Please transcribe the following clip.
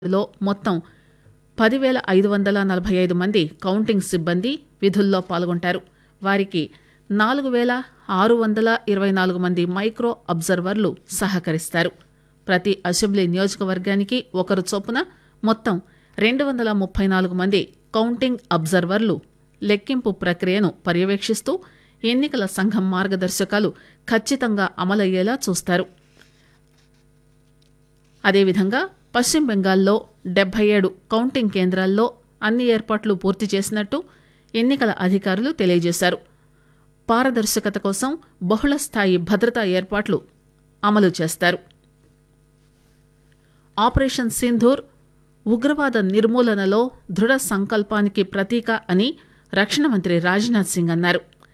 లో మొత్తం పదివేల ఐదు వందల నలభై ఐదు మంది కౌంటింగ్ సిబ్బంది విధుల్లో పాల్గొంటారు వారికి నాలుగు వేల ఆరు వందల ఇరవై నాలుగు మంది మైక్రో అబ్జర్వర్లు సహకరిస్తారు ప్రతి అసెంబ్లీ నియోజకవర్గానికి ఒకరు చొప్పున మొత్తం రెండు వందల ముప్పై నాలుగు మంది కౌంటింగ్ అబ్జర్వర్లు లెక్కింపు ప్రక్రియను పర్యవేక్షిస్తూ ఎన్నికల సంఘం మార్గదర్శకాలు ఖచ్చితంగా అమలయ్యేలా చూస్తారు అదేవిధంగా పశ్చిమ బెంగాల్లో డెబ్బై ఏడు కౌంటింగ్ కేంద్రాల్లో అన్ని ఏర్పాట్లు పూర్తి చేసినట్టు ఎన్నికల అధికారులు తెలియజేశారు పారదర్శకత కోసం బహుళ స్థాయి భద్రతా ఏర్పాట్లు అమలు చేస్తారు ఆపరేషన్ సింధూర్ ఉగ్రవాద నిర్మూలనలో దృఢ సంకల్పానికి ప్రతీక అని రక్షణ మంత్రి రాజ్నాథ్ సింగ్ అన్నారు